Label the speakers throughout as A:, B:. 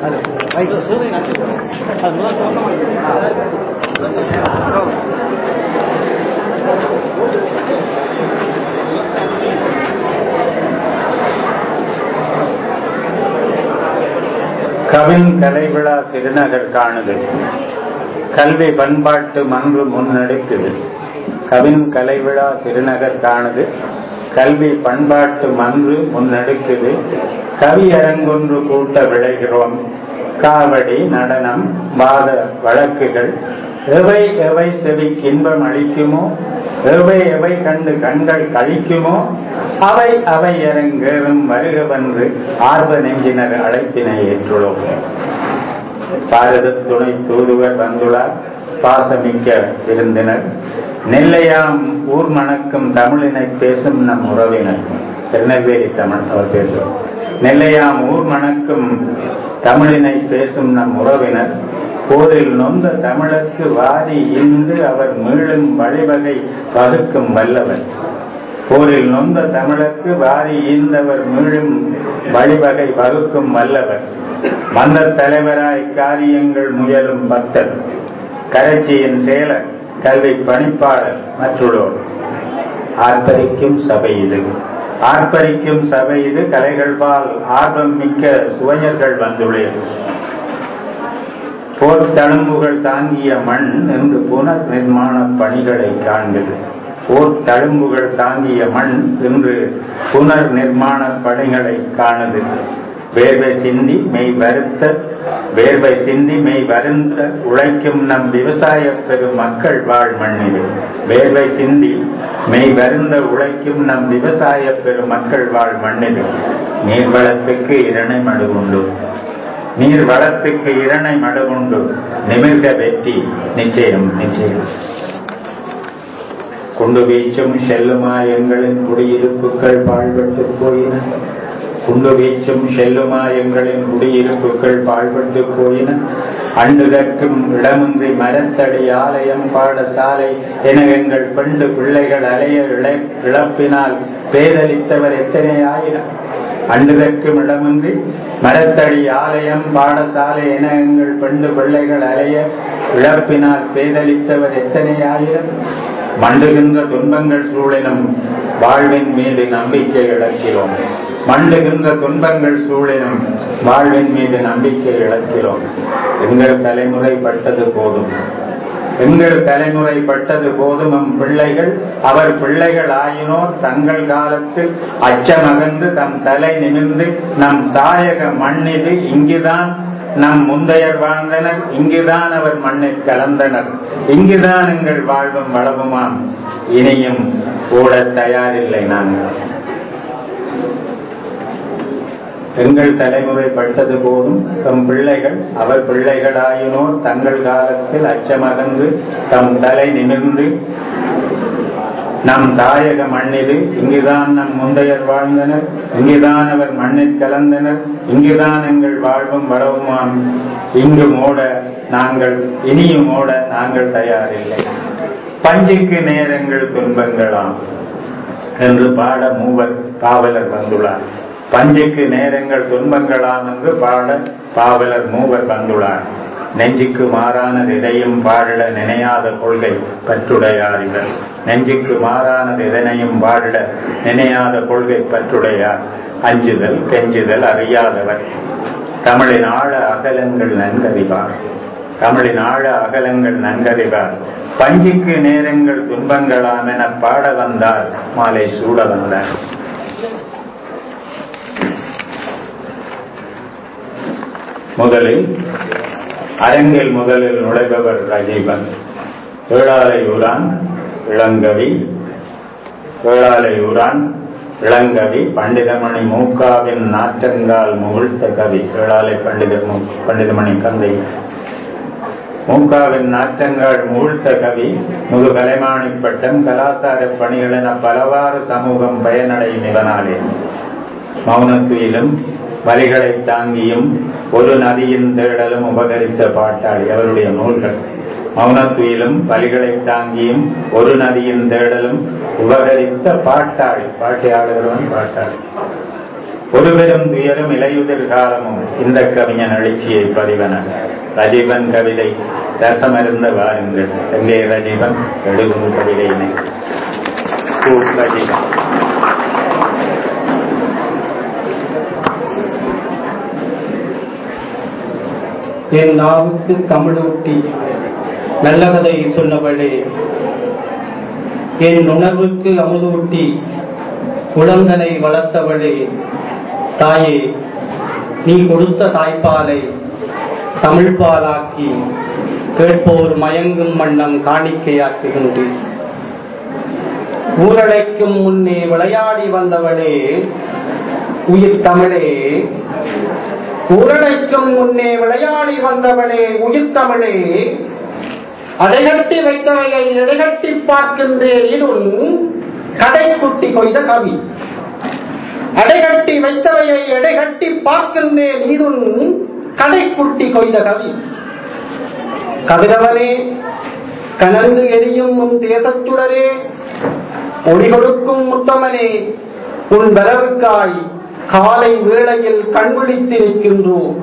A: கவின் கலைவிழா திருநகர் காணுது கல்வி பண்பாட்டு மன்று முன்னெடுக்குது கவின் கலைவிழா திருநகர் காணுது கல்வி பண்பாட்டு மன்று முன்னெடுக்குது கவியரங்கொன்று கூட்ட விளைகிறோம் காவடி நடனம் வாத வழக்குகள் எவை எவை செவிக்கு இன்பம் அளிக்குமோ எவை எவை கண்டு கண்கள் கழிக்குமோ அவை அவை அரங்கேறும் வருகவென்று ஆர்வ நெஞ்சினர் அழைப்பினை ஏற்றுள்ளோம் பாரத துணை தூதுவர் வந்துள்ளார் பாசமிக்க விருந்தினர் நெல்லையாம் ஊர் மணக்கும் தமிழினை பேசும் நம் உறவினர் திருநெல்வேலி தமிழ் அவர் பேசுவார் நெல்லையாம் ஊர் மணக்கும் தமிழினை பேசும் நம் உறவினர் போரில் நொந்த தமிழருக்கு வாரி இன்று அவர் மீளும் வழிவகை வகுக்கும் வல்லவர் போரில் நொந்த தமிழருக்கு வாரி ஈந்தவர் மீளும் வழிவகை வகுக்கும் வல்லவர் மந்த தலைவராய் காரியங்கள் முயலும் பக்தர் கரைச்சியின் செயலர் கல்வி பணிப்பாளர் மற்றுள்ளோர் ஆர்ப்பரிக்கும் சபை இது ஆர்ப்பரிக்கும் சபை இது கலைகள்பால் ஆர்வம் மிக்க சுவைஞர்கள் வந்துள்ளேன் போர் தழும்புகள் தாங்கிய மண் என்று புனர் நிர்மாண பணிகளை காண்கிறது போர் தழும்புகள் தாங்கிய மண் என்று புனர் நிர்மாண பணிகளை காணுது வேர்வை சிந்தி மெய் வருத்த வேர்வை சிந்தி மெய் வருந்த உழைக்கும் நம் விவசாய பெரு மக்கள் வாழ் மண்ணில் வேர்வை சிந்தி மெய் வருந்த உழைக்கும் நம் விவசாய பெரு மக்கள் வாழ் மண்ணில் நீர்வளத்துக்கு இரணை மடு உண்டு நீர் வளத்துக்கு இரணை மடுகுண்டு நிமிர்க வெற்றி நிச்சயம் நிச்சயம் குண்டு வீச்சும் செல்லுமா எங்களின் குடியிருப்புகள் பாழ்பட்டு போயின குண்டு வீச்சும் செல்லுமா எங்களின் குடியிருப்புகள் பாழ்பட்டு போயின அண்டுதற்கும் இடமின்றி மரத்தடி ஆலயம் பாடசாலை என எங்கள் பெண்டு பிள்ளைகள் அலைய இழப்பினால் பேதலித்தவர் எத்தனை ஆயிரம் அண்டுதற்கும் இடமின்றி மரத்தடி ஆலயம் பாடசாலை என எங்கள் பெண்டு பிள்ளைகள் அலைய இழப்பினால் பேதலித்தவர் எத்தனை ஆயிரம் மண்டுகின்ற துன்பங்கள் சூழினும் வாழ்வின் மீது நம்பிக்கை இழக்கிறோம் மண்டுகின்ற துன்பங்கள் சூழினும் வாழ்வின் மீது நம்பிக்கை இழக்கிறோம் எங்கள் தலைமுறை பட்டது போதும் எங்கள் தலைமுறை பட்டது போதும் நம் பிள்ளைகள் அவர் பிள்ளைகள் ஆயினோர் தங்கள் காலத்தில் அச்சமகந்து தம் தலை நிமிர்ந்து நம் தாயக மண்ணிது இங்குதான் நம் முந்தையர் வாழ்ந்தனர் இங்குதான் அவர் மண்ணில் கலந்தனர் இங்குதான் எங்கள் வாழ்வும் வளவுமாம் இனியும் ஓட தயாரில்லை நாங்கள் எங்கள் தலைமுறை பட்டது போதும் தம் பிள்ளைகள் அவர் பிள்ளைகளாயினோர் தங்கள் காலத்தில் அச்சமகன்று தம் தலை நிமிர்ந்து நம் தாயக மண்ணிது இங்குதான் நம் முந்தையர் வாழ்ந்தனர் இங்குதான் அவர் மண்ணில் கலந்தனர் இங்குதான் எங்கள் வாழ்வும் வளவுமாம் இங்கு ஓட நாங்கள் இனியும் ஓட நாங்கள் தயாரில்லை பஞ்சுக்கு நேரங்கள் துன்பங்களாம் என்று பாட மூவர் காவலர் வந்துள்ளார் பஞ்சுக்கு நேரங்கள் துன்பங்களாம் என்று பாட பாவலர் மூவர் வந்துள்ளார் நெஞ்சுக்கு மாறானது எதையும் வாழ நினையாத கொள்கை பற்றுடையார் இவர் நெஞ்சுக்கு மாறானது எதனையும் வாழ நினையாத கொள்கை பற்றுடையார் அஞ்சுதல் கெஞ்சுதல் அறியாதவர் தமிழின் ஆழ அகலங்கள் நன்கறிவார் தமிழின் ஆழ அகலங்கள் நன்கறிவார் பஞ்சுக்கு நேரங்கள் துன்பங்களாம் என பாட வந்தார் மாலை சூட வந்தார் முதலில் அரங்கில் முதலில் நுழைபவர் ரஜீவன் வேளாலையூரான் இளங்கவி வேளாலையூரான் இளங்கவி பண்டிதமணி மூக்காவின் நாற்றங்கால் முகிழ்த்த கவி வேளாலை பண்டித பண்டிதமணி கந்தை மூக்காவின் நாற்றங்கால் முகிழ்த்த கவி முது கலைமானி பட்டம் கலாசார பணிகள் என பலவாறு சமூகம் பயனடையும் இவனாலே மௌனத்துயிலும் வரிகளை தாங்கியும் ஒரு நதியின் தேடலும் உபகரித்த பாட்டாளி அவருடைய நூல்கள் மௌனத்துயிலும் வலிகளை தாங்கியும் ஒரு நதியின் தேடலும் உபகரித்த பாட்டாளி பாட்டை ஆளுகிறவன் பாட்டாளி ஒரு பெரும் துயரும் இலையுதிர் காலமும் இந்த கவிஞன் எழுச்சியை பதிவன ரஜீவன் கவிதை ரசமருந்த வாருங்கள் எங்கே ரஜீவன் எழுதும் கவிதையினை பூ ரஜீவன்
B: என் நாவுக்கு தமிழூட்டி நல்ல கதை சொன்னவளே என் உணர்வுக்கு அமுதூட்டி குழந்தனை வளர்த்தவளே தாயே நீ கொடுத்த தாய்ப்பாலை தமிழ் பாலாக்கி கேட்போர் மயங்கும் வண்ணம் காணிக்கையாக்குகின்றேன் ஊரடைக்கும் முன்னே விளையாடி வந்தவளே உயிர் தமிழே ஊரடைக்கும் முன்னே விளையாடி வந்தவளே உயிர் தமிழே அடைகட்டி வைத்தவையை எடைகட்டி பார்க்கின்றேன் இதுன் கடைக்குட்டி கொய்த கவி அடைகட்டி வைத்தவையை எடைகட்டி பார்க்கின்றேன் இதுன் கடைக்குட்டி கொய்த கவி கதிரவனே கனந்து எரியும் உன் தேசத்துடரே ஒளி கொடுக்கும் முத்தமனே உன் வரவுக்காய் காலை வேளையில் கண்விழித்து நிற்கின்றோம்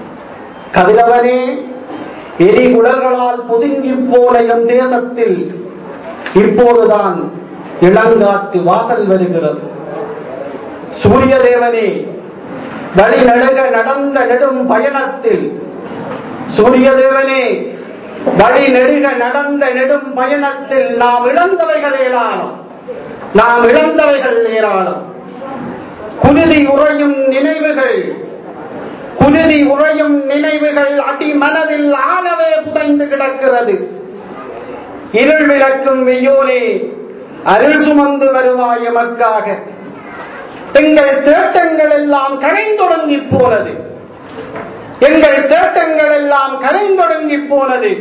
B: கதிரவனே எரிகுடல்களால் பொதுங்கி போன எம் தேசத்தில் இப்போதுதான் இளங்காற்று வாசல் வருகிறது சூரிய தேவனே வழி நடுக நடந்த நெடும் பயணத்தில் சூரிய தேவனே வழி நெடுக நடந்த நெடும் பயணத்தில் நாம் இழந்தவைகள் ஏராளம் நாம் இழந்தவைகள் ஏராளம் குருதி உறையும் நினைவுகள் குருதி உறையும் நினைவுகள் அடி மனதில் ஆழவே புதைந்து கிடக்கிறது இருள் விளக்கும் வெய்யோனே அருள் சுமந்து வருவாய் எமக்காக எங்கள் தேட்டங்கள் எல்லாம் கரைந்தொடங்கி போனது எங்கள் தேட்டங்கள் எல்லாம் கரைந்தொடங்கி போனது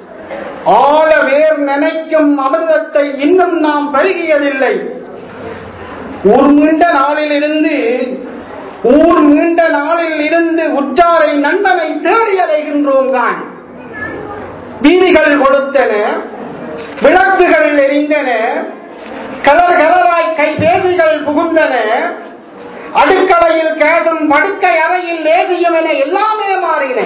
B: ஆழ வேர் நினைக்கும் அமிர்தத்தை இன்னும் நாம் பருகியதில்லை ஊர் மீண்ட நாளிலிருந்து ஊர் மீண்ட நாளில் இருந்து உற்றாரை நண்பனை தேடி அலைகின்றோம் தான் வீதிகள் கொடுத்தன விளக்குகள் எரிந்தன கலர் கலராய் கைபேசிகள் புகுந்தன அடுக்கலையில் கேசம் படுக்கை அறையில் லேசியம் என எல்லாமே மாறின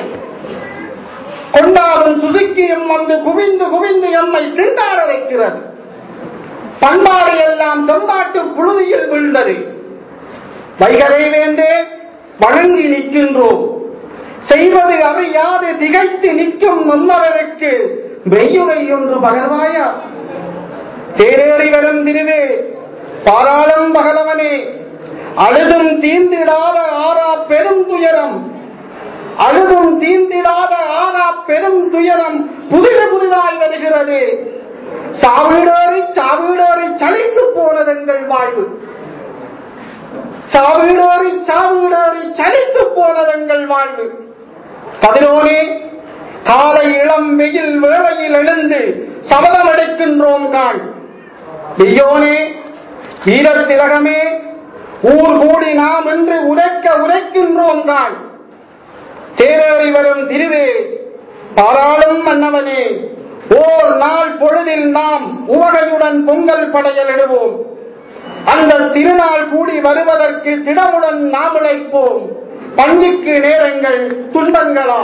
B: கொண்டாடும் சுசுக்கியும் வந்து குவிந்து குவிந்து எம்மை திண்டாட வைக்கிறது பண்பாடு எல்லாம் செம்பாட்டு புழுதியில் விழுந்தது வைகரை வேண்டே வணங்கி நிற்கின்றோம் செய்வது அறியாது திகைத்து நிற்கும் மன்னவருக்கு மெய்யுரை ஒன்று பகர்வாயா தேரேறி வரும் திருவே பாராளும் பகலவனே அழுதும் தீந்திடாத ஆறா பெரும் துயரம் அழுதும் தீந்திடாத ஆறா பெரும் துயரம் புதிது புதிதாய் வருகிறது சாவீடோரி சாவீடோரி சலித்து போனதெங்கள் வாழ்வு சாவீடோரி சாவீடோரி சலித்து போனதெங்கள் வாழ்வு பதினோனே காலை இளம் வெயில் வேளையில் எழுந்து சபதம் எடுக்கின்றோம் காள் ஐயோனே வீரத்திலகமே ஊர் கூடி நாம் என்று உரைக்க உரைக்கின்றோம் காள் தேரேறி வரும் திருவே பாராளும் மன்னவனே ஓர் நாள் பொழுதில் நாம் உவகையுடன் பொங்கல் படையலிடுவோம் அந்த திருநாள் கூடி வருவதற்கு திடமுடன் நாம் உழைப்போம் பஞ்சுக்கு நேரங்கள் துன்பங்களா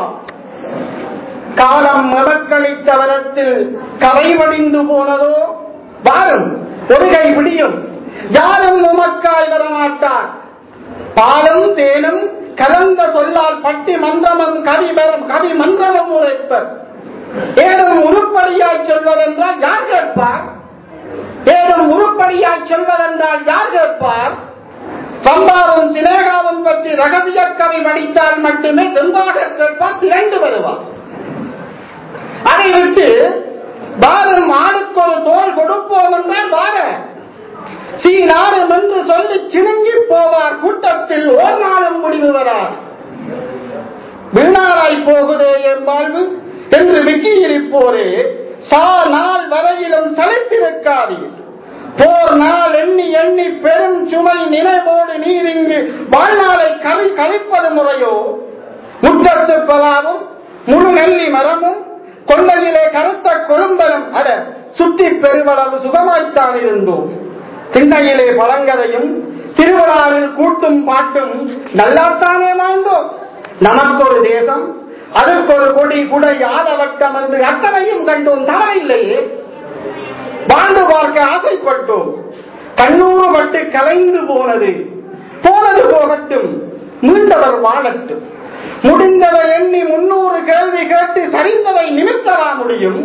B: காலம் எமக்களித்த வரத்தில் கரை வடிந்து போனதோ வாரும் ஒருகை பிடியும் யாரும் உமக்காய் வரமாட்டார் பாலும் தேனும் கலந்த சொல்லால் பட்டி மந்திரமும் கவி பெறும் கவி மந்திரமும் உரைப்பர் ஏதும் உருப்படியாய் சொல்வதென்றால் யார் கேட்பார் ஏதும் உருப்படியாய் சொல்வதென்றால் யார் கேட்பார் சம்பாவும் சினேகாவும் பற்றி ரகசிய கவி படித்தால் மட்டுமே தெம்பாக கேட்பார் திரண்டு வருவார் அதை விட்டு பாரம் ஆளுக்கு ஒரு தோல் கொடுப்போம் என்றால் வார சீனாரும் என்று சொல்லி சிணுங்கி போவார் கூட்டத்தில் ஓர் நாளும் முடிவு வரார் வீணாராய் போகுதே என் வாழ்வு என்று விக்கியிருப்போரே சா நாள் வரையிலும் சளைத்திருக்காதீர் போர் நாள் எண்ணி எண்ணி பெரும் சுமை நினைவோடு நீர் இங்கு வாழ்நாளை கவி கழிப்பது முறையோ முற்றத்து பலாவும் முழு நெல்லி மரமும் கொள்ளையிலே கருத்த கொழும்பலும் அட சுற்றி பெருவளவு சுகமாய்த்தான் இருந்தோம் திண்ணையிலே பழங்கதையும் திருவிழாவில் கூட்டும் பாட்டும் நல்லாத்தானே வாழ்ந்தோம் நமக்கு ஒரு தேசம் அதற்கு ஒரு கொடி குடை ஆலவட்டம் என்று அத்தனையும் கண்டோம் தவறில்லையே வாழ்ந்து பார்க்க ஆசைப்பட்டோம் கண்ணூறு பட்டு கலைந்து போனது போனது போகட்டும் மீண்டவர் வாழட்டும் முடிந்ததை எண்ணி முன்னூறு கேள்வி கேட்டு சரிந்ததை நிமித்தவா முடியும்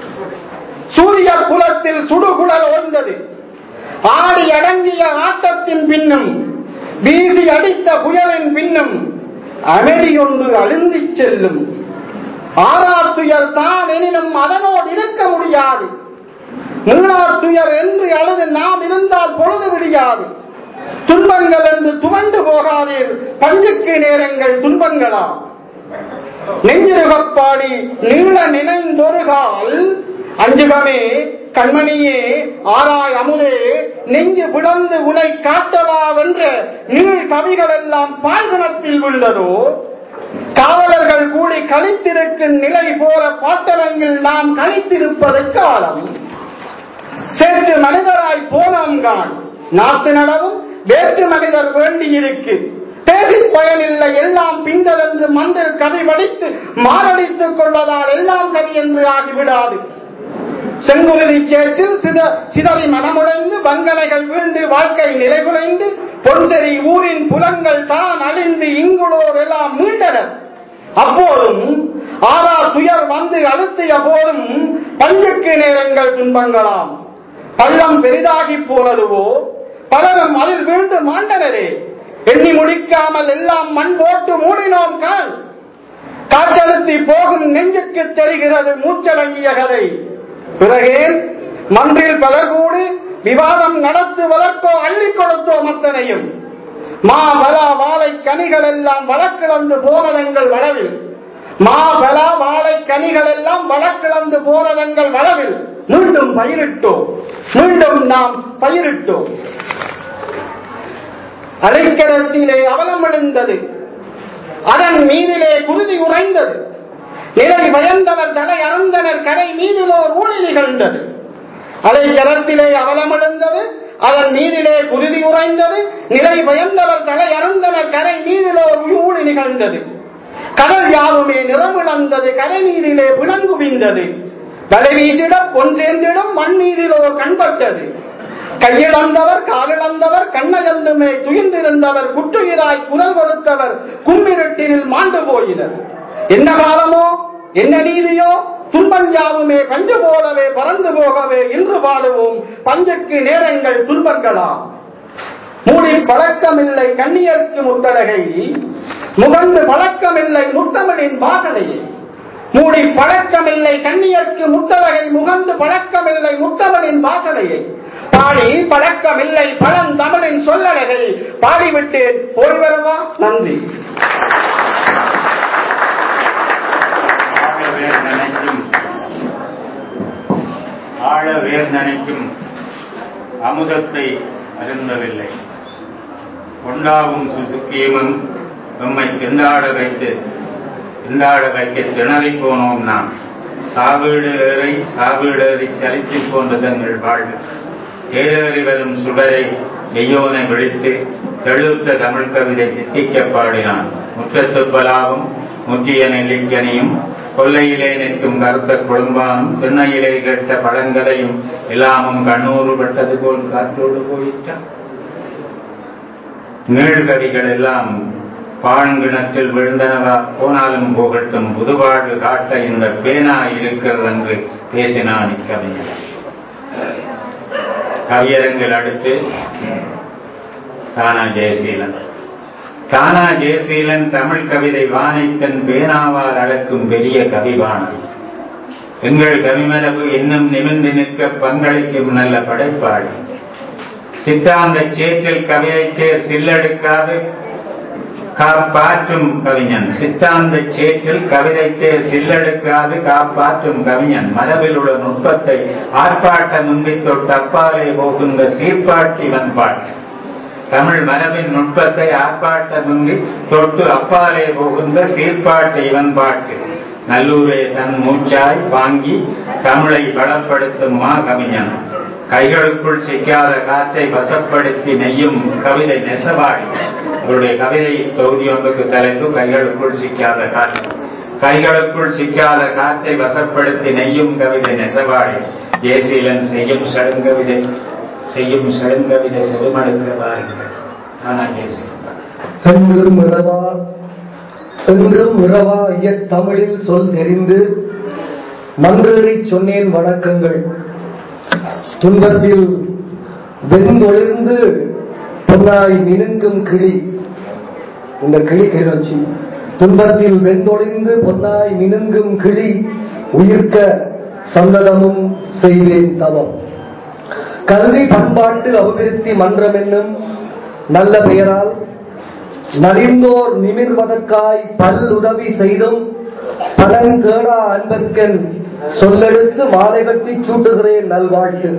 B: சூரிய குலத்தில் சுடுகுழல் ஓய்ந்தது ஆடி அடங்கிய ஆட்டத்தின் பின்னும் வீசி அடித்த புயலின் பின்னும் அமைதி ஒன்று அழுந்திச் செல்லும் ஆறாத்துயர் தான் எனினும் அதனோடு இருக்க முடியாது மூணாத்துயர் என்று அழுது நாம் இருந்தால் பொழுது விடியாது துன்பங்கள் என்று துவண்டு போகாதீர் பஞ்சுக்கு நேரங்கள் துன்பங்களா நெஞ்சிருகப்பாடி நீள நினைந்தொருகால் அஞ்சுகமே கண்மணியே ஆராய் அமுதே நெஞ்சு விடந்து உனை காட்டவா வென்ற நீள் கவிகள் எல்லாம் பால்குணத்தில் விழுந்ததோ காவலர்கள் கூடி கழித்திருக்கும் நிலை போல பாட்டரங்கில் நாம் கழித்திருப்பது காலம் சேற்று மனிதராய் போனோம் தான் நாத்து நடவும் வேற்று மனிதர் வேண்டியிருக்கு பேசி பயனில்லை எல்லாம் பிந்தல் என்று மந்தில் கவி வடித்து மாரடித்துக் கொள்வதால் எல்லாம் கவி என்று ஆகிவிடாது செங்குருதி சேற்றில் சித சிதறி மனமுடைந்து வங்கலைகள் வீழ்ந்து வாழ்க்கை நிலைகுலைந்து பொன்செறி ஊரின் புலங்கள் தான் அழிந்து இங்குளோர் எல்லாம் மீண்டனர் அப்போதும் ஆறா துயர் வந்து அழுத்திய போதும் பஞ்சுக்கு நேரங்கள் துன்பங்களாம் பள்ளம் பெரிதாகி போனதுவோ பலரும் அதில் வீழ்ந்து மாண்டனரே எண்ணி முடிக்காமல் எல்லாம் மண் போட்டு மூடினோம் கால் காற்றழுத்தி போகும் நெஞ்சுக்கு தெரிகிறது மூச்சடங்கிய கதை பிறகே மன்றில் பலர் கூடி விவாதம் நடத்துவதற்கோ அள்ளிக் கொடுத்தோம் அத்தனையும் மா பலா வாழை கனிகள் எல்லாம் வழக்கிழந்து போனதெங்கள் வளவில் மா பலா வாழை கனிகள் எல்லாம் வழக்கிழந்து போனதெங்கள் வளவில் மீண்டும் பயிரிட்டோம் மீண்டும் நாம் பயிரிட்டோம் அலைக்கரத்திலே அவலமிழந்தது அதன் மீதிலே குருதி உறைந்தது நிலை பயந்தவர் தலை அறந்தனர் கரை மீதிலோர் ஊழி நிகழ்ந்தது அலைக்கரத்திலே அவலமிழந்தது அதன் மீதிலே குருதி உறைந்தது நிலை பயந்தவர் தலை அறந்தனர் கரை மீதிலோர் ஊழி நிகழ்ந்தது கடல் யாவுமே நிறமிழந்தது கரை மீதிலே பிணங்குவிந்தது வலை வீசிடம் பொன் சேர்ந்திடம் மண் மீதிலோர் கண்பட்டது கையிழந்தவர் காலிழந்தவர் கண்ணயந்துமே துயிந்திருந்தவர் குற்றுயிராய் குரல் கொடுத்தவர் கும்மிரட்டினில் மாண்டு போயினர் என்ன காலமோ என்ன நீதியோ துன்பஞ்சாவுமே பஞ்சு போலவே பறந்து போகவே இன்று பாடுவோம் பஞ்சுக்கு நேரங்கள் துன்பங்களா மூடி பழக்கமில்லை கண்ணியர்க்கு முத்தடகை முகந்து பழக்கமில்லை முத்தமிழின் வாசனையே மூடி பழக்கமில்லை கண்ணியர்க்கு முத்தழகை முகந்து பழக்கமில்லை முத்தமிழின் வாசனையை பாடி பழக்கமில்லை பழந்தமிழின் சொல்லழகை பாடிவிட்டேன் போய் வரவா நன்றி
A: ஆழ வேர் நனைக்கும் ஆழ வேர் நனைக்கும் அமுதத்தை அருந்தவில்லை கொண்டாவும் சுசுக்கியமும் நம்மை திண்டாட வைத்து திண்டாட வைக்க திணறி போனோம் நாம் சாவீடு ஏறை சாவீடு ஏறி சலித்து போன்ற தங்கள் வாழ்வு ஏறேறி வரும் சுடரை மெய்யோனை விழித்து தெழுத்த தமிழ் கவிதை தித்திக்க பாடினான் முற்றத்துப்பலாவும் முற்றிய நெல்லிக்கனியும் கொல்லையிலே நிற்கும் கருத்த குடும்பானும் திண்ணையிலே கேட்ட பழங்கதையும் எல்லாமும் கண்ணூறு பட்டது போல் காற்றோடு போயிட்டான் நீழ்கடிகள் எல்லாம் பாண்கிணற்றில் விழுந்தனவா போனாலும் போகட்டும் புதுவாழ்வு காட்ட இந்த பேனா இருக்கிறது என்று பேசினான் இக்கவிஞர் கவியரங்கில் அடுத்து தானா ஜெயசீலன் தானா ஜெயசீலன் தமிழ் கவிதை வானைத்தன் பேனாவால் அளக்கும் பெரிய கவிவாணன் எங்கள் கவிமரபு இன்னும் நிமிர்ந்து நிற்க பங்களிக்கும் நல்ல படைப்பாளி சித்தாந்த சேற்றில் கவிதைத்தே சில்லெடுக்காது காப்பாற்றும் கவிஞன் சித்தாந்த சேற்றில் கவிதைத்தே சில்லெடுக்காது காப்பாற்றும் கவிஞன் மரபில் உள்ள நுட்பத்தை ஆர்ப்பாட்டமின்றி தொட்டப்பாலே போகின்ற சீர்பாட்டி வன்பாட்டு தமிழ் மரபின் நுட்பத்தை ஆர்ப்பாட்டமின்றி தொட்டு அப்பாலே போகின்ற சீர்பாட்டு இவன் பாட்டு நல்லூரே தன் மூச்சாய் வாங்கி தமிழை பலப்படுத்தும் மா கவிஞன் கைகளுக்குள் சிக்காத காற்றை வசப்படுத்தி நெய்யும் கவிதை நெசவாடி இவருடைய கவிதை தொகுதி ஒன்றுக்கு தலைப்பு கைகளுக்குள் சிக்காத காற்று கைகளுக்குள் சிக்காத காற்றை வசப்படுத்தி நெய்யும் கவிதை நெசவாடி ஜேசீலன் செய்யும் சடுங்கவிதை செய்யும் சடுங்கவிதை செருமடுக்கிறவார்கள் ஆனா ஜேசி
C: என்றும் இரவா என்றும் இரவா ஐயத் தமிழில் சொல் தெரிந்து மன்றேறி சொன்னேன் வணக்கங்கள் துன்பத்தில் வெந்தொழிர்ந்து பொன்னாய் மினுங்கும் கிளி இந்த கிளி கிளர்ச்சி துன்பத்தில் வெந்தொழிந்து பொன்னாய் மினுங்கும் கிளி உயிர்க்க சந்ததமும் செய்வேன் தவம் கல்வி பண்பாட்டு அபிவிருத்தி மன்றம் என்னும் நல்ல பெயரால் நலிந்தோர் நிமிர்வதற்காய் பல்லுதவி செய்தும் பலன் தேடா அன்பர்க்கன் சொல்லெடுத்து மாலை கட்டி சூட்டுகிறேன் நல்வாழ்த்து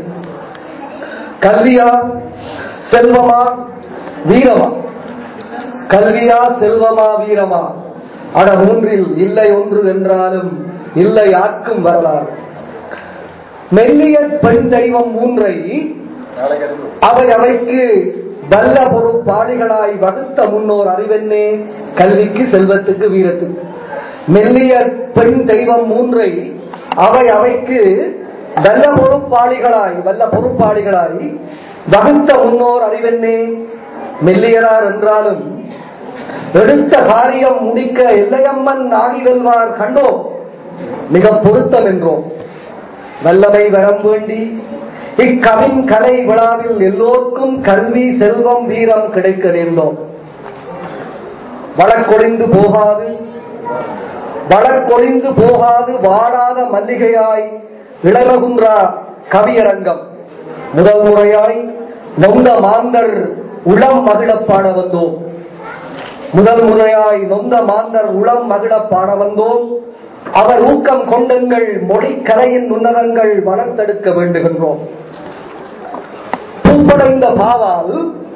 C: கல்வியா செல்வமா வீரமா கல்வியா செல்வமா வீரமா அட மூன்றில் இல்லை ஒன்று என்றாலும் இல்லை யாருக்கும் வரலாறு மெல்லிய பெண் தெய்வம் மூன்றை அவை அவைக்கு வல்ல பொறுப்பாளிகளாய் வகுத்த முன்னோர் அறிவென்னே கல்விக்கு செல்வத்துக்கு வீரத்துக்கு மெல்லிய பெண் தெய்வம் மூன்றை அவை அவைக்கு வல்ல பொறுப்பாளிகளாய் வல்ல பொறுப்பாளிகளாய் வகுத்த முன்னோர் அறிவென்னே மெல்லியரார் என்றாலும் எடுத்த காரியம் முடிக்க எல்லையம்மன் ஆகி வெல்வார் கண்டோ மிக பொருத்தம் என்றோம் வல்லமை வரம் வேண்டி இக்கவின் கலை விழாவில் எல்லோருக்கும் கல்வி செல்வம் வீரம் கிடைக்க வேண்டும் வழக்கொழிந்து போகாது வழக்கொழிந்து போகாது வாடாத மல்லிகையாய் இளமகுன்றா கவியரங்கம் முதல் முறையாய் நொந்த மாந்தர் உளம் மகிழப் பாட வந்தோம் முதல் முறையாய் நொந்த மாந்தர் உளம் மகிழப் பாட வந்தோம் அவர் ஊக்கம் கொண்டங்கள் மொழிக்கலையின் உன்னதங்கள் வளர்த்தெடுக்க வேண்டுகின்றோம் பூப்படைந்த பாவால்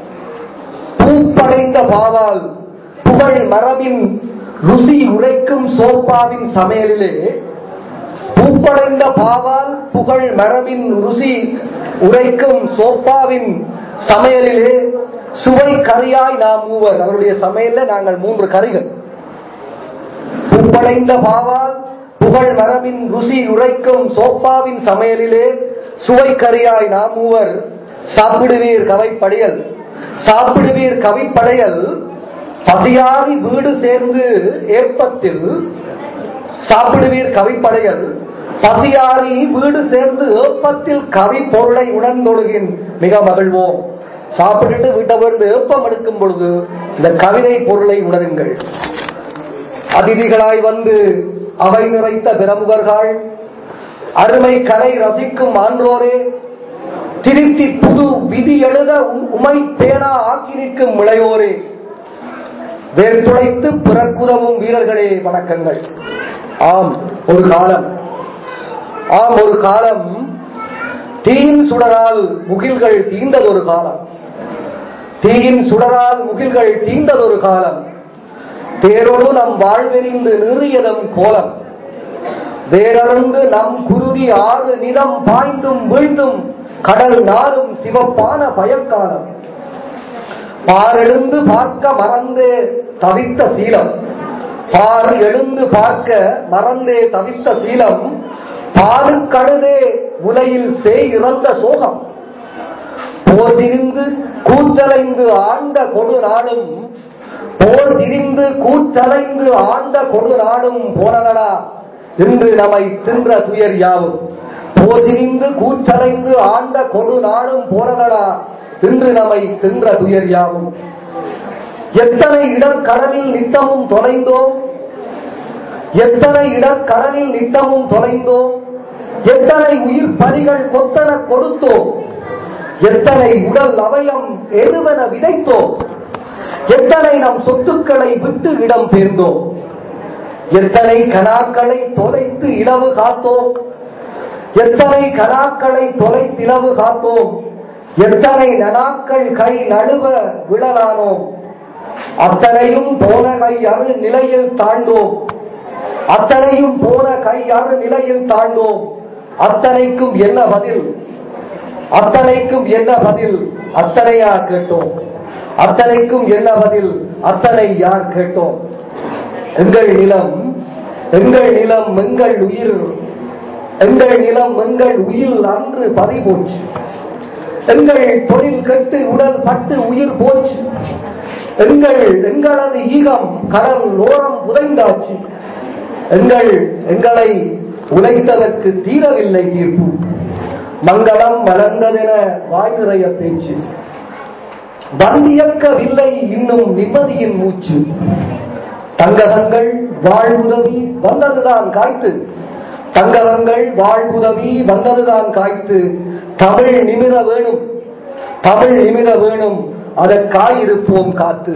C: பூப்படைந்த பாவால் புகழ் மரபின் ருசி உரைக்கும் சோப்பாவின் சமையலிலே பூப்படைந்த பாவால் புகழ் மரபின் ருசி உரைக்கும் சோப்பாவின் சமையலிலே சுவை கறியாய் நாம் மூவர் அவருடைய சமையல்ல நாங்கள் மூன்று கறிகள் பூப்படைந்த பாவால் புகழ் மரபின் ருசி உரைக்கும் சோப்பாவின் சமையலிலே சுவை கறியாய் நாம் மூவர் சாப்பிடுவீர் கவைப்படையல் சாப்பிடுவீர் கவிப்படையல் பசியாகி வீடு சேர்ந்து ஏப்பத்தில் சாப்பிடுவீர் கவிப்படையல் பசியாரி வீடு சேர்ந்து ஏப்பத்தில் கவி பொருளை உணர்ந்தொழுகின் மிக மகிழ்வோம் சாப்பிட்டுட்டு வீட்டை வந்து ஏப்பம் எடுக்கும் பொழுது இந்த கவிதை பொருளை உணருங்கள் அதிதிகளாய் வந்து அவை நிறைத்த பிரமுகர்கள் அருமை கலை ரசிக்கும் ஆன்றோரே திருத்தி புது விதி எழுத உ- உமை பேனா ஆக்கி நிற்கும் இளையோரே வேர்துளைத்து பிறக்குதவும் வீரர்களே வணக்கங்கள் ஆம் ஒரு காலம் ஆம் ஒரு காலம் தீயின் சுடரால் முகில்கள் தீண்டதொரு காலம் தீயின் சுடரால் முகில்கள் தீண்டதொரு காலம் தேரொடு நம் வாழ்வெறிந்து நிறியதம் கோலம் வேறறந்து நம் குருதி ஆறு நிலம் பாய்ந்தும் வீழ்ந்தும் கடல் நாளும் சிவப்பான பயற்காலம் பாரெழுந்து பார்க்க மறந்தே தவித்த சீலம் பார் எழுந்து பார்க்க மறந்தே தவித்த சீலம் பாலுக்கழுதே உலையில் சேய் இறந்த சோகம் போர் திரிந்து கூத்தலைந்து ஆண்ட கொடு நாளும் போர் திரிந்து கூத்தலைந்து ஆண்ட கொடு நாளும் போனதடா இன்று நம்மை தின்ற துயர் யாவும் போர் திரிந்து கூத்தலைந்து ஆண்ட கொடு நாளும் போனதடா இன்று நம்மை தின்ற துயர் யாவும் எத்தனை இடக்கடலில் நித்தமும் தொலைந்தோம் எத்தனை இடக்கடலில் நித்தமும் தொலைந்தோம் எத்தனை உயிர் பலிகள் கொத்தன கொடுத்தோம் எத்தனை உடல் அவயம் எதுவென விதைத்தோம் எத்தனை நம் சொத்துக்களை விட்டு இடம் பெயர்ந்தோம் எத்தனை கனாக்களை தொலைத்து இளவு காத்தோம் எத்தனை கனாக்களை தொலைத்து இளவு காத்தோம் எத்தனை நனாக்கள் கை நழுவ விழலானோம் அத்தனையும் போன கை அறு நிலையில் தாண்டோம் அத்தனையும் போன கை அறு நிலையில் தாண்டோம் அத்தனைக்கும் என்ன பதில் அத்தனைக்கும் என்ன பதில் அத்தனையா கேட்டோம் அத்தனைக்கும் என்ன பதில் அத்தனை யார் கேட்டோம் எங்கள் நிலம் எங்கள் நிலம் எங்கள் உயிர் எங்கள் நிலம் எங்கள் உயிர் அன்று பறிபோச்சு எங்கள் தொழில் கெட்டு உடல் பட்டு உயிர் போச்சு எங்கள் எங்களது ஈகம் கடல் ஓரம் புதைந்தாச்சு எங்கள் எங்களை உழைத்ததற்கு தீரவில்லை தீர்ப்பு மங்களம் மலர்ந்ததென வாய் நிறைய பேச்சு வந்தியக்கவில்லை இன்னும் நிம்மதியின் மூச்சு தங்கதங்கள் வாழ்வுதவி வந்ததுதான் காய்த்து தங்கதங்கள் வாழ்வுதவி வந்ததுதான் காய்த்து தமிழ் நிமிர வேணும் தமிழ் நிமிர வேணும் அதற்காயிருப்போம் காத்து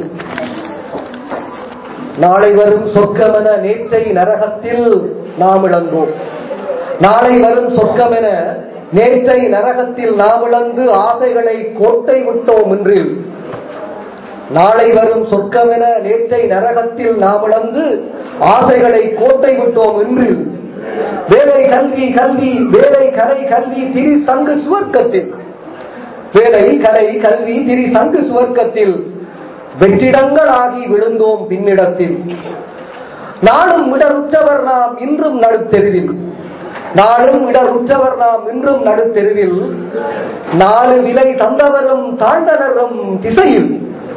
C: நாளை வரும் சொர்க்கமென நேற்றை நரகத்தில் நாம் இழந்தோம் நாளை வரும் சொர்க்கமென நேற்றை நரகத்தில் நாம் இழந்து ஆசைகளை கோட்டை விட்டோம் என்றில் நாளை வரும் சொர்க்கமென நேற்றை நரகத்தில் நாம் இழந்து ஆசைகளை கோட்டை விட்டோம் என்று வேலை கல்வி கல்வி வேலை கலை கல்வி திரி சங்கு சுவர்க்கத்தில் வேலை கலை கல்வி திரி சங்கு சுவர்க்கத்தில் வெற்றிடங்களாகி விழுந்தோம் பின்னிடத்தில் நாளும் இடருற்றவர் நாம் இன்றும் நடுத்தெருவில் நாளும் இடருற்றவர் நாம் இன்றும் நடுத்தெருவில் நாலு விலை தந்தவரும் தாண்டனரும் திசையில்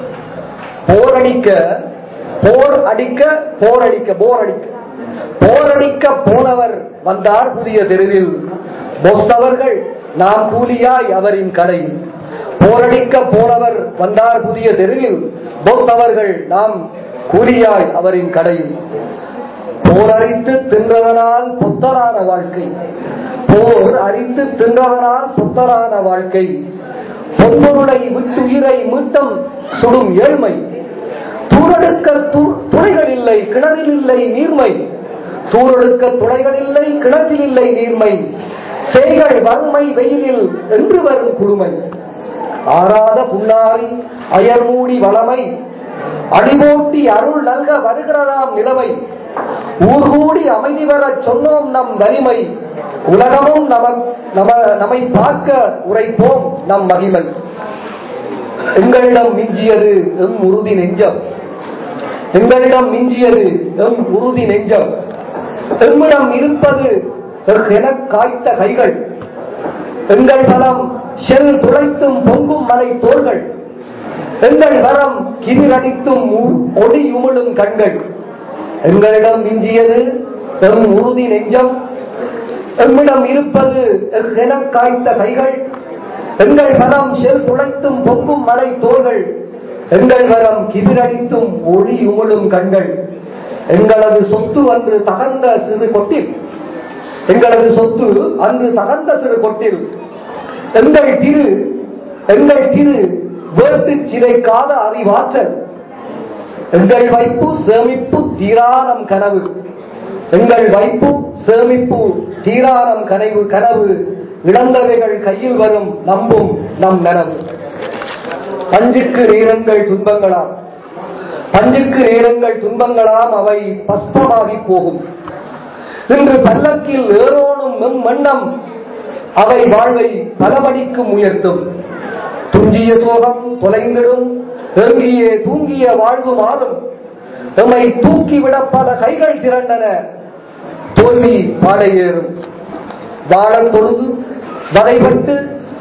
C: போரடிக்க போர் அடிக்க போரடிக்க போர் அடிக்க போரடிக்க போனவர் வந்தார் புதிய தெருவில் பொஸ் அவர்கள் நாம் கூலியாய் அவரின் கடையில் போரடிக்க போனவர் வந்தார் புதிய தெருவில் பொஸ் அவர்கள் நாம் கூலியாய் அவரின் கடையில் போரடித்து தின்றதனால் புத்தரான வாழ்க்கை போர் அரித்து தின்றதனால் புத்தரான வாழ்க்கை பொன்பொருளை விட்டுயிரை மீட்டம் சுடும் ஏழ்மை தூரெடுக்க து- துளைகள் இல்லை கிணறில் இல்லை நீர்மை தூரெடுக்க துளைகள் இல்லை கிணற்றில் இல்லை நீர்மை செய்கள் வறுமை வெயிலில் என்று வரும் குழுமை ஆறாத புன்னாரி அயர் மூடி வளமை அடிபோட்டி அருள் நல்க வருகிறதாம் நிலைமை ஊர் கூடி அமைதி வரச் சொன்னோம் நம் வலிமை உலகமும் நம நம நம்மை பார்க்க உரைப்போம் நம் மகிமை எங்களிடம் மிஞ்சியது எம் உறுதி நெஞ்சம் எங்களிடம் மிஞ்சியது எம் உறுதி நெஞ்சம் எம்மிடம் இருப்பது எனக் காய்த்த கைகள் எங்கள் பலம் செல் துளைத்தும் பொங்கும் மலை தோள்கள் எங்கள் வரம் கிமிரடித்தும் உ- ஒளி உமிழும் கண்கள் எங்களிடம் மிஞ்சியது எம் உறுதி நெஞ்சம் எம்மிடம் இருப்பது எனக் காய்த்த கைகள் எங்கள் பலம் செல் துளைத்தும் பொங்கும் மலை தோள்கள் எங்கள் வரம் கிபிரடித்தும் ஒளி உமிழும் கண்கள் எங்களது சொத்து அன்று தகந்த சிறு கொட்டில் எங்களது சொத்து அன்று தகந்த சிறு கொட்டில் எங்கள் திரு எங்கள் திரு வேட்டு சிறைக்காத அறிவாற்றல் எங்கள் வைப்பு சேமிப்பு தீரானம் கனவு எங்கள் வைப்பு சேமிப்பு தீரானம் கனவு கனவு இழந்தவைகள் கையில் வரும் நம்பும் நம் நனவு பஞ்சுக்கு நேரங்கள் துன்பங்களாம் பஞ்சுக்கு நேரங்கள் துன்பங்களாம் அவை பஸ்பமாகி போகும் இன்று பல்லக்கில் ஏறோனும் மெம் மன்னம் அவை வாழ்வை பலபடிக்கும் உயர்த்தும் துஞ்சிய சோகம் தொலைந்திடும் ஏங்கியே தூங்கிய வாழ்வு மாறும் எம்மை தூக்கிவிட பல கைகள் திரண்டன தோல்வி பாடையேறும் வாழத் தொழுது வதைப்பட்டு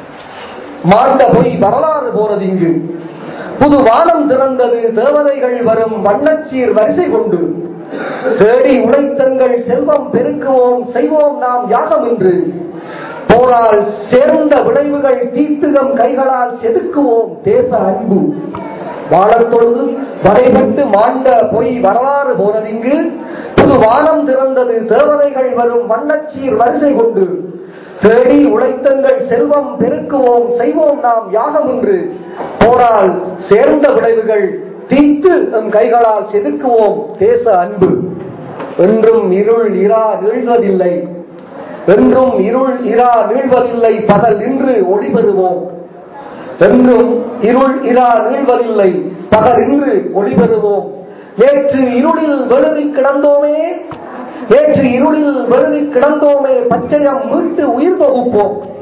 C: மாண்ட பொய் வரலாறு போனது இங்கு புது வானம் திறந்தது தேவதைகள் வரும் வண்ணச்சீர் வரிசை கொண்டு தேடி உழைத்தங்கள் செல்வம் பெருக்குவோம் செய்வோம் நாம் யாகம் என்று போரால் சேர்ந்த விளைவுகள் தீர்த்துகம் கைகளால் செதுக்குவோம் தேச அன்பு வாழத் தொழுது வரைபட்டு மாண்ட பொய் வரலாறு போனதிங்கு புது வானம் திறந்தது தேவதைகள் வரும் வண்ணச்சீர் வரிசை கொண்டு தேடி உழைத்தங்கள் செல்வம் பெருக்குவோம் செய்வோம் நாம் யாகம் என்று போரால் சேர்ந்த விளைவுகள் தீர்த்து எம் கைகளால் செதுக்குவோம் தேச அன்பு என்றும் இருள் இரா நீழ்வதில்லை என்றும் இருள் இரா நீழ்வதில்லை பகல் நின்று ஒளி பெறுவோம் என்றும் இருள் இரா நீழ்வதில்லை பகல் இன்று ஒளி பெறுவோம் நேற்று இருளில் வெளுவி கிடந்தோமே நேற்று இருளில் வெளுவி கிடந்தோமே பச்சையம் மீட்டு உயிர் தொகுப்போம்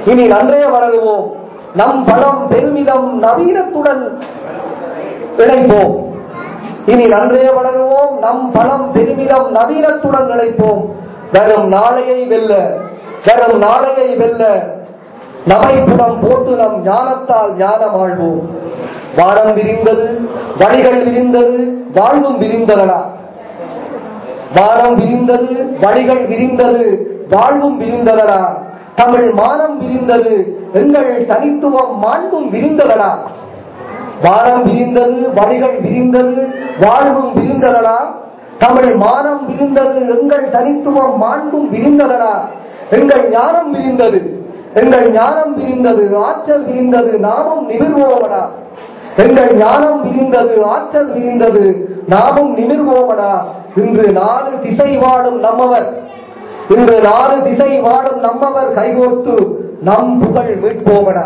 C: இனி நன்றே வளருவோம் நம் பலம் பெருமிதம் நவீனத்துடன் இணைப்போம் இனி நன்றே வளருவோம் நம் பலம் பெருமிதம் நவீனத்துடன் இணைப்போம் வரும் நாளையை வெல்ல வரும் நாளையை வெல்ல நமைப்புடம் போட்டு நம் ஞானத்தால் ஞானம் ஆழ்வோம் வானம் விரிந்தது வழிகள் விரிந்தது வாழ்வும் விரிந்ததடா வானம் விரிந்தது வழிகள் விரிந்தது வாழ்வும் விரிந்ததடா தமிழ் மானம் விரிந்தது எங்கள் தனித்துவம் மாண்பும் விரிந்ததடா வானம் விரிந்தது வழிகள் விரிந்தது வாழ்வும் விரிந்ததடா தமிழ் மானம் விரிந்தது எங்கள் தனித்துவம் மாண்பும் விரிந்ததடா எங்கள் ஞானம் விரிந்தது எங்கள் ஞானம் விரிந்தது ஆற்றல் விரிந்தது நாமும் நிமிர்வோமடா எங்கள் ஞானம் விரிந்தது ஆற்றல் விரிந்தது நாமும் நிமிர்வோமடா இன்று நாலு திசை வாடும் நம்மவர் இன்று நாலு திசை வாடும் நம்மவர் கைகோர்த்து நம் புகழ் மீட்போமடா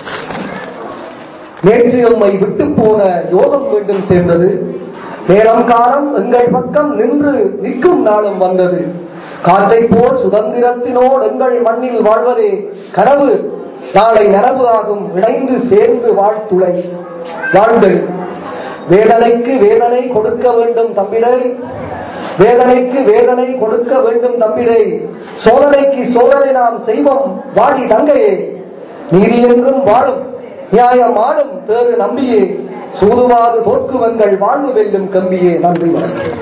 C: நேற்று எம்மை விட்டு போன யோகம் மீண்டும் சேர்ந்தது நேரம் காலம் எங்கள் பக்கம் நின்று நிற்கும் நாளும் வந்தது காற்றை போல் சுதந்திரத்தினோடு எங்கள் மண்ணில் வாழ்வதே கனவு நாளை நனவு ஆகும் இணைந்து சேர்ந்து வாழ்த்துளை வாழ்கள் வேதனைக்கு வேதனை கொடுக்க வேண்டும் தம்பிடை வேதனைக்கு வேதனை கொடுக்க வேண்டும் தம்பிடை சோதனைக்கு சோதனை நாம் செய்வோம் வாடி தங்கையே நீதி என்றும் வாழும் நியாயம் ஆளும் பேரு நம்பியே சூதுவாது தோற்குவங்கள் வாழ்வு வெல்லும் கம்பியே நன்றி வணக்கம்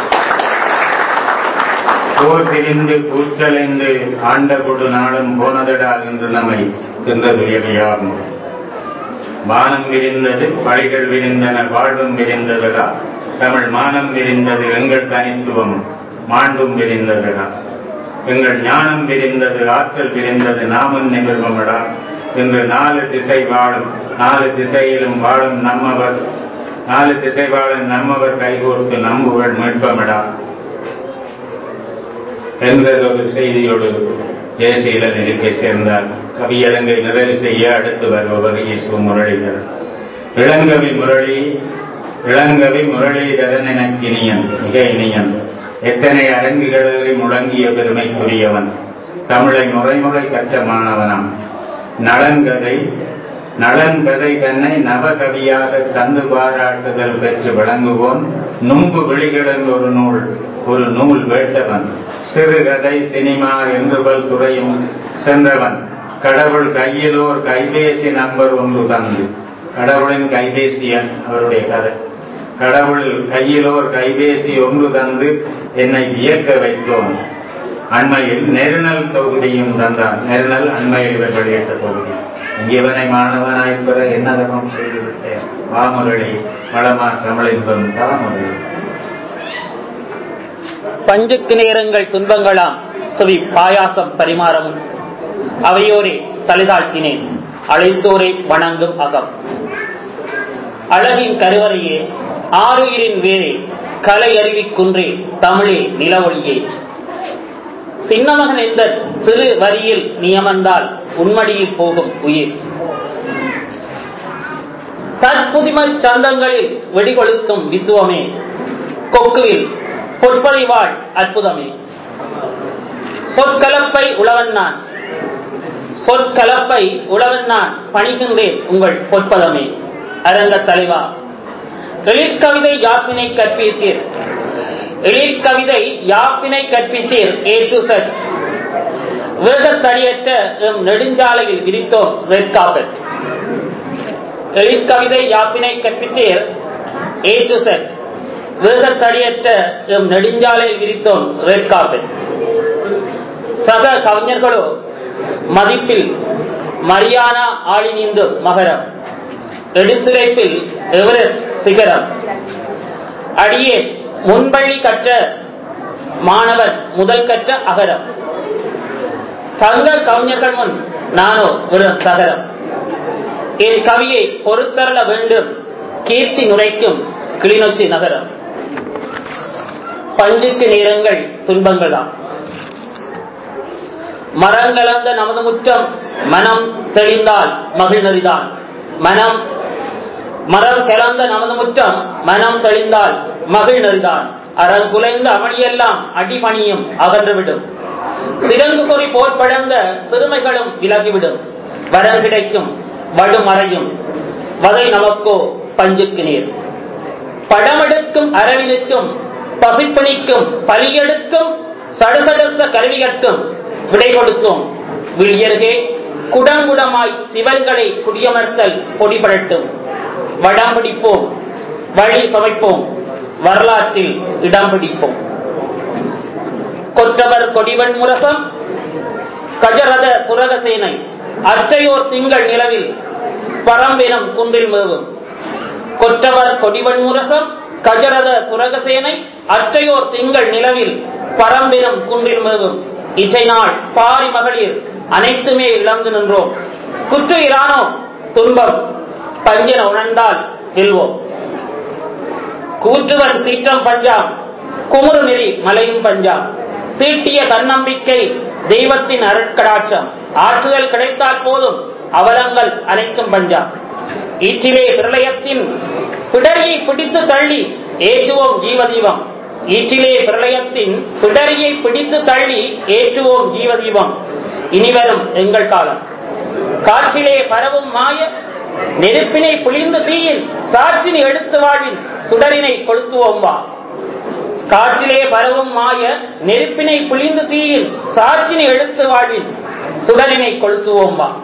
A: போர் பிரிந்து கூற்றலைந்து ஆண்ட கொடு நாளும் போனதடா என்று நம்மை தின்றதுயவையாகும் வானம் விரிந்தது வழிகள் விரிந்தன வாழ்வும் விரிந்ததடா தமிழ் மானம் விரிந்தது எங்கள் தனித்துவம் மாண்பும் விரிந்ததடா எங்கள் ஞானம் விரிந்தது ஆற்றல் விரிந்தது நாமும் நிமிர்வமடா இன்று நாலு திசை வாழும் நாலு திசையிலும் வாழும் நம்மவர் நாலு திசை வாழும் நம்மவர் கைகோர்த்து நம்புகள் மீட்பமடா என்றதொரு செய்தியோடு தேசிய நிலைக்கை சேர்ந்தார் கவியரங்கை நிறைவு செய்ய அடுத்து வருபவர் இயேசு முரளிதரன் இளங்கவி முரளி இளங்கவி முரளிதரன் எனக்கு இனியன் மிக இனியன் எத்தனை அரங்குகளில் முழங்கிய பெருமைக்குரியவன் தமிழை முறைமுறை கற்ற மாணவனாம் நலங்கதை நலன்கதை தன்னை நவகவியாக தந்து பாராட்டுதல் பெற்று விளங்குவோன் நுங்கு விழிகளன் ஒரு நூல் ஒரு நூல் வேட்டவன் சிறுகதை சினிமா என்றுபல் துறையும் சென்றவன் கடவுள் கையிலோர் கைபேசி நம்பர் ஒன்று தந்து கடவுளின் கைபேசியன் அவருடைய கதை கடவுள் கையிலோர் கைபேசி ஒன்று தந்து என்னை வியக்க வைத்தோன் அண்மையில் நெருநல் தொகுதியும் தந்தான் நெருநல் அண்மையில் இவர் வெளியிட்ட தொகுதி இவனை மாணவனாய் பெற என்ன தர்மம் செய்துவிட்டேன் வாமுரளி வளமா தமிழின்பம் தாமுரளி
D: பஞ்சுக்கு நேரங்கள் துன்பங்களாம் சுவி பாயாசம் பரிமாறவும் அவையோரே தலைதாழ்த்தினேன் அழைத்தோரை வணங்கும் அகம் அழகின் கருவறையே ஆறுயிரின் வேரே கலை அறிவிக் குன்றே தமிழே நிலவொளியே சின்னமகன் எந்த சிறு வரியில் நியமந்தால் உண்மடியில் போகும் உயிர் தற்புதிமை சந்தங்களில் வெடிகொளுத்தும் வித்துவமே கொக்குவில் பொற்பறிவாள் அற்புதமே சொற்கலப்பை உழவன் நான் சொற்கலப்பை உழவன் நான் பணிகின்றேன் உங்கள் பொற்பதமே அரங்க தலைவா எழிற்கவிதை யாப்பினை கற்பித்தீர் எழிற்கவிதை யாப்பினை கற்பித்தீர் ஏ டு செட் வேகத்தடியற்ற எம் நெடுஞ்சாலையில் விரித்தோம் ரெட் கார்பெட் எழிற்கவிதை யாப்பினை கற்பித்தீர் ஏ டு செட் வேகத்தடியற்ற எம் நெடுஞ்சாலையில் விரித்தோம் ரெட் கார்பெட் சக கவிஞர்களோ மதிப்பில் மரியானா ஆளினிந்து மகரம் எடுத்துரைப்பில் எவரெஸ்ட் சிகரம் அடியே முன்பள்ளி கற்ற மாணவன் முதல் கற்ற அகரம் தங்க கவிஞர்கள் முன் நானோ ஒரு சகரம் என் கவியை பொறுத்தரல வேண்டும் கீர்த்தி நுரைக்கும் கிளிநொச்சி நகரம் பஞ்சுக்கு நேரங்கள் துன்பங்களாம் மரங்கலந்த நமது முற்றம் மனம் தெளிந்தால் மகிழ்நறிதான் மனம் மரம் கலந்த நமது முற்றம் மனம் தெளிந்தால் மகிழ்நறிதான் அறம் குலைந்த அமளியெல்லாம் அடிபணியும் அகன்றுவிடும் சிறங்கு சொறி போர் படர்ந்த சிறுமைகளும் விலகிவிடும் வரம் கிடைக்கும் வடுமறையும் வதை நமக்கோ பஞ்சுக்கு நீர் படமெடுக்கும் அரவினுக்கும் பசிப்பிணிக்கும் பலியெடுக்கும் சடுசடுத்த கருவிகட்டும் விடை கொடுத்தோம் விழியருகே குடங்குடமாய் திவல்களை குடியமர்த்தல் பொடிபடட்டும் வடம் பிடிப்போம் வழி சமைப்போம் வரலாற்றில் இடம் பிடிப்போம் கொற்றவர் கொடிவன் முரசம் கஜரத துரகசேனை அற்றையோர் திங்கள் நிலவில் பரம்பெனும் குன்றில் மேவும் கொற்றவர் கொடிவன் முரசம் கஜரத துரகசேனை அற்றையோர் திங்கள் நிலவில் பரம்பெனும் குன்றில் மேவும் இற்றை நாள் பாரி மகளிர் அனைத்துமே இழந்து நின்றோம் குற்றுயிரானோ துன்பம் பஞ்சன உணர்ந்தால் வெல்வோம் கூற்றுவன் சீற்றம் பஞ்சாம் குமுறு நெறி மலையும் பஞ்சாம் தீட்டிய தன்னம்பிக்கை தெய்வத்தின் அருட்கடாட்சம் ஆற்றுதல் கிடைத்தால் போதும் அவலங்கள் அனைத்தும் பஞ்சாம் ஈற்றிலே பிரளயத்தின் பிடரியை பிடித்து தள்ளி ஏற்றுவோம் ஜீவதீபம் ஈற்றிலே பிரளயத்தின் பிடரியை பிடித்து தள்ளி ஏற்றுவோம் ஜீவதீபம் இனிவரும் எங்கள் காலம் காற்றிலே பரவும் மாய நெருப்பினை புளிந்து தீயில் சாற்றினை எடுத்து வாழ்வின் சுடரினை கொளுத்துவோம் வா காற்றிலே பரவும் மாய நெருப்பினை புளிந்து தீயில் சாற்றினை எடுத்து வாழ்வின் சுடரினை கொளுத்துவோம் வா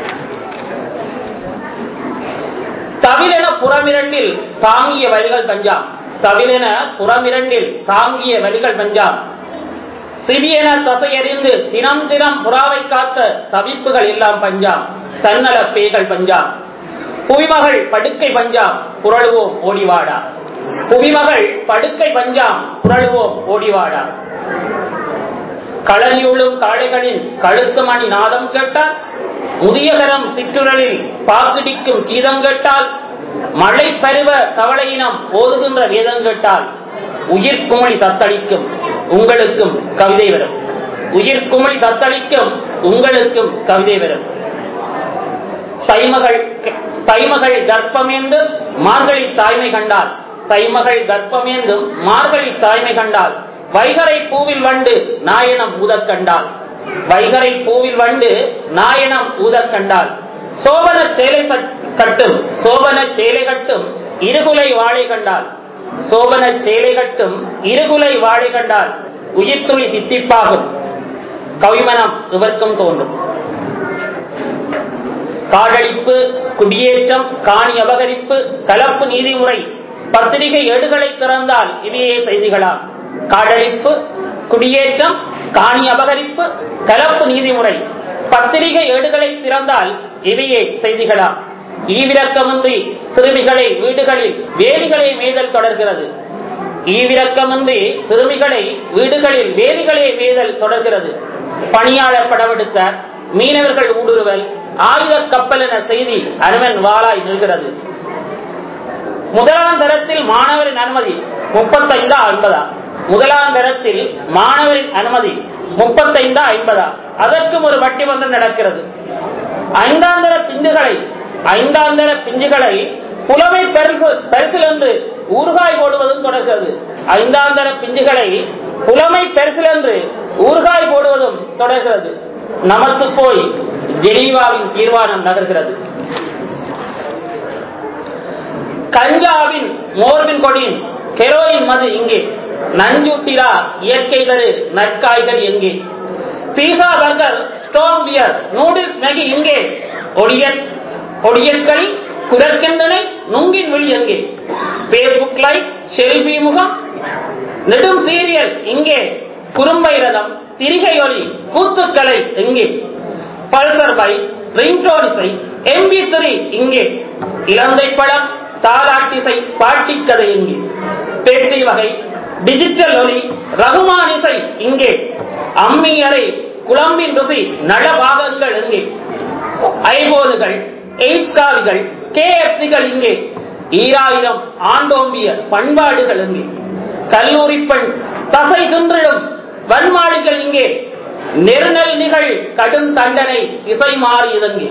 D: தவிலென புறமிரண்டில் தாங்கிய வழிகள் பஞ்சாம் தவிலென புறமிரண்டில் தாங்கிய வழிகள் பஞ்சாம் சிவியன தசையறிந்து தினம் தினம் புறாவை காத்த தவிப்புகள் எல்லாம் பஞ்சாம் தன்னல பேய்கள் பஞ்சாம் புவிமகள் படுக்கை பஞ்சாம் புரளுவோம் ஓடிவாடா புவிமகள் படுக்கை பஞ்சாம் புரளுவோம் ஓடிவாடா களனியுள்ளும் காளைகளின் கழுத்து மணி நாதம் கேட்டால் முதியகரம் சிற்றுரலில் பாக்கிடிக்கும் கீதம் கேட்டால் மழை பருவ தவளையினம் ஓதுகின்ற வேதம் கேட்டால் உயிர் குமளி தத்தளிக்கும் உங்களுக்கும் கவிதை வரும் உயிர் குமளி தத்தளிக்கும் உங்களுக்கும் கவிதை வரும் தைமகள் தைமகள் கர்ப்பமேந்து மார்கழி தாய்மை கண்டால் தைமகள் கர்ப்பமேந்தும் மார்கழி தாய்மை கண்டால் வைகரை பூவில் வண்டு நாயனம் ஊதக் கண்டால் வைகரை பூவில் வண்டு நாயனம் ஊதக் கண்டால் சோபன சேலை கட்டும் சோபன சேலை கட்டும் இருகுலை வாழை கண்டால் சோபன சேலை கட்டும் இருகுலை வாழை கண்டால் உயிர்த்துளி தித்திப்பாகும் கவிமனம் இவர்க்கும் தோன்றும் காடழிப்பு குடியேற்றம் காணி அபகரிப்பு கலப்பு நீதிமுறை பத்திரிகை ஏடுகளை திறந்தால் இவையே செய்திகளாம் காடழிப்பு குடியேற்றம் காணி அபகரிப்பு கலப்பு நீதிமுறை பத்திரிகை ஏடுகளை திறந்தால் இவையே செய்திகளாம் ஈவிரக்கமின்றி சிறுமிகளை வீடுகளில் வேலிகளை மேதல் தொடர்கிறது ஈவிரக்கமின்றி சிறுமிகளை வீடுகளில் வேலிகளை மேதல் தொடர்கிறது பணியாளர் படவெடுத்தார் மீனவர்கள் ஊடுருவல் ஆயுத கப்பல் என செய்தி அனுமன் வாளாய் நிற்கிறது முதலாம் தரத்தில் மாணவரின் அனுமதி முப்பத்தைந்தா ஐம்பதா முதலாம் தரத்தில் மாணவரின் அனுமதி முப்பத்தைந்தா ஐம்பதா அதற்கும் ஒரு பட்டிமன்றம் நடக்கிறது ஐந்தாம் தர பிஞ்சுகளை ஐந்தாம் தர பிஞ்சுகளை புலமை பரிசு பரிசில் என்று ஊறுகாய் போடுவதும் தொடர்கிறது ஐந்தாம் தர பிஞ்சுகளை புலமை பரிசில் என்று ஊறுகாய் போடுவதும் தொடர்கிறது நமக்கு போய் ஜெனீவாவின் தீர்மானம் நகர்கிறது கஞ்சாவின் மோர்பின் கொடியின் ஹெரோயின் மது இங்கே நஞ்சூட்டிலா இயற்கை தரு நற்காய்கள் எங்கே pizza burger stone beer noodles Maggi இங்கே ஒடியன் ஒடியற்களி குரற்கெந்தனை நுங்கின் விழி எங்கே பேஸ்புக் லைவ் செல்வி முகம் நெடும் சீரியல் இங்கே குறும்பை ரதம் திரிகை ஒலி கூத்துக்கலை எங்கே பல்சர் பை ரிங்டோன் இசை எம்பி த்ரீ இங்கே இலந்தை படம் தாலாட்டிசை பாட்டிக்கதை எங்கே பேச்சு வகை டிஜிட்டல் ஒலி ரகுமான் இசை இங்கே அம்மி அறை குழம்பின் ருசி நலபாகங்கள் எங்கே ஐபோனுகள் எய்ட்ஸ் காவிகள் கேஎஃப்சிகள் இங்கே ஈராயிரம் ஆண்டோம்பிய பண்பாடுகள் எங்கே கல்லூரி பெண் தசை தின்றிடும் வன்மாளிகள் இங்கே நெருநல் நிகழ் கடும் தண்டனை திசை மாறியதங்கே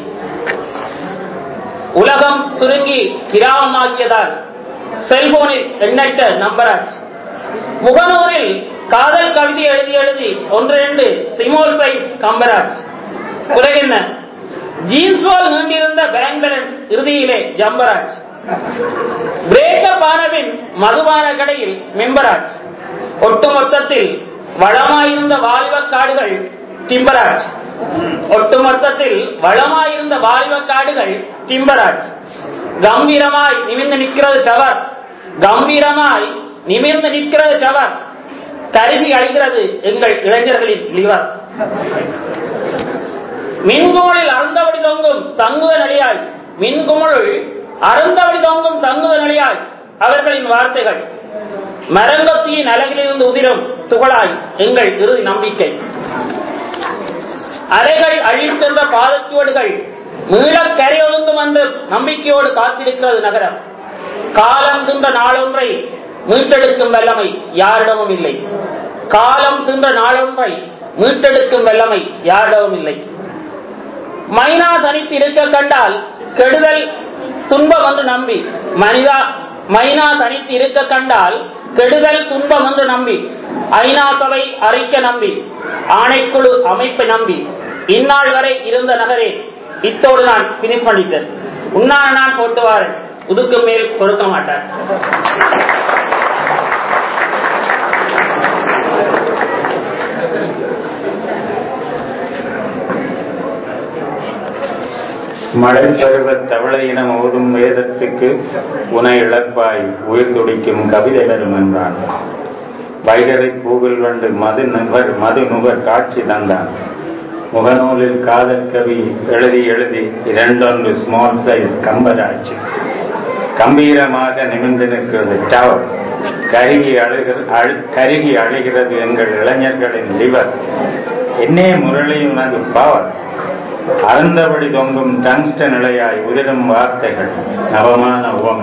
D: உலகம் சுருங்கி கிராமமாகியதால் செல்போனில் எண்ணற்ற நம்பராஜ் முகநூரில் காதல் கவிதை எழுதி எழுதி ஒன்று ரெண்டு சிமோல் சைஸ் கம்பராஜ் பிறகு என்ன ஜீன்ஸ் போல் நீண்டிருந்த பேங்க் பேலன்ஸ் இறுதியிலே ஜம்பராஜ் பிரேக்கப் ஆனபின் மதுபான கடையில் மெம்பராஜ் ஒட்டுமொத்தத்தில் வளமாயிருந்த வாலிப காடுகள் டிம்பராஜ் ஒட்டுமொத்தத்தில் வளமாயிருந்த வாலிப காடுகள் டிம்பராஜ் கம்பீரமாய் நிமிர்ந்து நிற்கிறது டவர் கம்பீரமாய் நிமிர்ந்து நிற்கிறது டவர் கருகி அழிகிறது எங்கள் இளைஞர்களின் லிவர் மின்குமலில் அருந்தபடி தொங்கும் தங்குத நலியாய் மின்குமலில் அருந்தபடி தொங்கும் தங்குத நலியாய் அவர்களின் வார்த்தைகள் மரங்கத்தியின் அழகிலிருந்து உதிரும் துகளாய் எங்கள் இறுதி நம்பிக்கை அலைகள் அழில் சென்ற பாதச்சுவடுகள் மீளக் கரையொதுங்கும் என்று நம்பிக்கையோடு காத்திருக்கிறது நகரம் காலம் தின்ற நாளொன்றை மீட்டெடுக்கும் வல்லமை யாரிடமும் இல்லை காலம் தின்ற நாளொன்றை மீட்டெடுக்கும் வல்லமை யாரிடமும் இல்லை மைனா தனித்து இருக்க கண்டால் கெடுதல் துன்பம் என்று நம்பி மனிதா மைனா தனித்து இருக்க கண்டால் கெடுதல் துன்பம் என்று நம்பி ஐநா சபை அறிக்க நம்பி ஆணைக்குழு அமைப்பை நம்பி இந்நாள் வரை இருந்த நகரே இத்தோடு நான் பினிஷ் பண்ணிட்டேன் உன்னான நான் போட்டுவாரன் உதுக்கு மேல் கொடுக்க மாட்டார்
A: மழை பருவ தவளை இனம் ஓதும் வேதத்துக்கு உனை இழப்பாய் உயிர் துடிக்கும் கவிதை வரும் என்றான் வைகரை பூவில் வண்டு மது நுகர் மது நுகர் காட்சி தந்தான் முகநூலில் காதல் கவி எழுதி எழுதி இரண்டொன்று ஸ்மால் சைஸ் கம்பராட்சி கம்பீரமாக நிமிர்ந்து நிற்கிறது டவர் கருகி அழுகிற அழு- கருகி அழுகிறது எங்கள் இளைஞர்களின் லிவர் என்னே முரளி உனது பவர் அருந்தபடி தொங்கும் டங்ஸ்ட நிலையாய் உதிரும் வார்த்தைகள் நவமான உவமை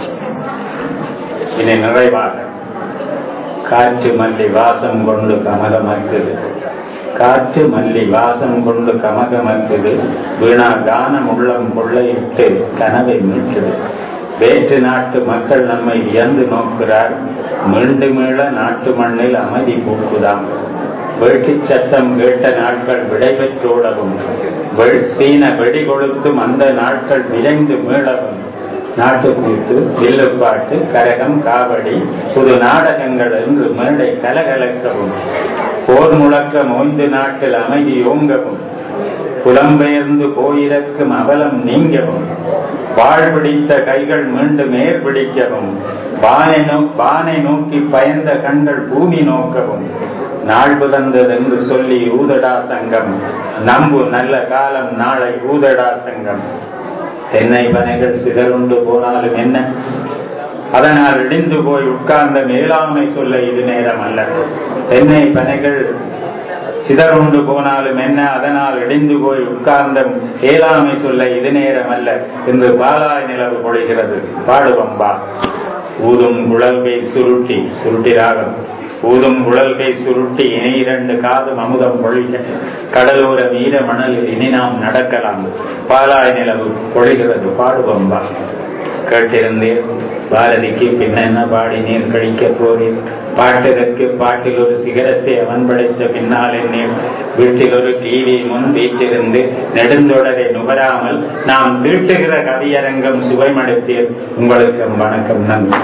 A: இனி நிறைவாக காற்று மல்லி வாசம் கொண்டு கமகமக்குது காற்று மல்லி வாசம் கொண்டு கமகமக்குது வீணா கானம் உள்ளம் கொள்ளையிட்டு கனவை மீட்டுது வேற்று நாட்டு மக்கள் நம்மை வியந்து நோக்கிறார் மீண்டு மீள நாட்டு மண்ணில் அமைதி பூக்குதாம் வேட்டுச் சத்தம் கேட்ட நாட்கள் விடைபெற்றோடவும் வெ- சீன வெடி கொளுத்தும் அந்த நாட்கள் விரைந்து மீளவும் நாட்டுக்கூத்து வில்லுப்பாட்டு கரகம் காவடி புது நாடகங்கள் என்று மேடை கலகலக்கவும் போர் முழக்கம் ஓய்ந்து நாட்டில் அமைதி ஓங்கவும் புலம்பெயர்ந்து போயிருக்கும் அவலம் நீங்கவும் வாழ்பிடித்த கைகள் மீண்டும் ஏர்பிடிக்கவும் வானை நோ- வானை நோக்கி பயந்த கண்கள் பூமி நோக்கவும் நாள் பிறந்ததென்று சொல்லி ஊதடா சங்கம் நம்பு நல்ல காலம் நாளை ஊதடா சங்கம் தென்னை பனைகள் சிதறுண்டு போனாலும் என்ன அதனால் இடிந்து போய் உட்கார்ந்த மேலாண்மை சொல்ல இது நேரம் அல்ல தென்னை பனைகள் சிதறுண்டு போனாலும் என்ன அதனால் இடிந்து போய் உட்கார்ந்த ஏழாமை சொல்ல இது நேரம் அல்ல என்று பாலாய் நிலவு பொழிகிறது பாடுவம்பா ஊதும் குழல்கை சுருட்டி சுருட்டி ராகம் ஊதும் குழல்கை சுருட்டி இனி இரண்டு காதும் அமுதம் பொழிக கடலோர மீத மணலில் இனி நாம் நடக்கலாம் பாலாய் நிலவு பொழிகிறது பாடுவம்பா கேட்டிருந்தீர் பாரதிக்கு பின்னென்ன பாடி நீர் கழிக்க போறீர் பாட்டதற்கு பாட்டில் ஒரு சிகரத்தை அவன் படைத்த பின்னால் நீர் வீட்டில் ஒரு டிவி முன் வீட்டிருந்து நெடுந்தொடரை நுகராமல் நாம் தீட்டுகிற கவியரங்கம் சுவைமடுத்தீர் உங்களுக்கு வணக்கம் நன்றி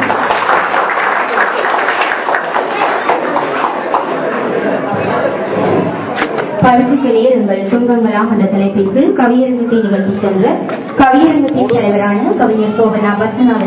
E: பரிசுக்கு நேருங்கள் துன்பங்களாம் என்ற தலைப்பின் கீழ் கவியரங்கத்தை நிகழ்த்தி சென்ற கவியரங்கத்தின் தலைவரான கவிஞர் சோபனா பத்மநாபன்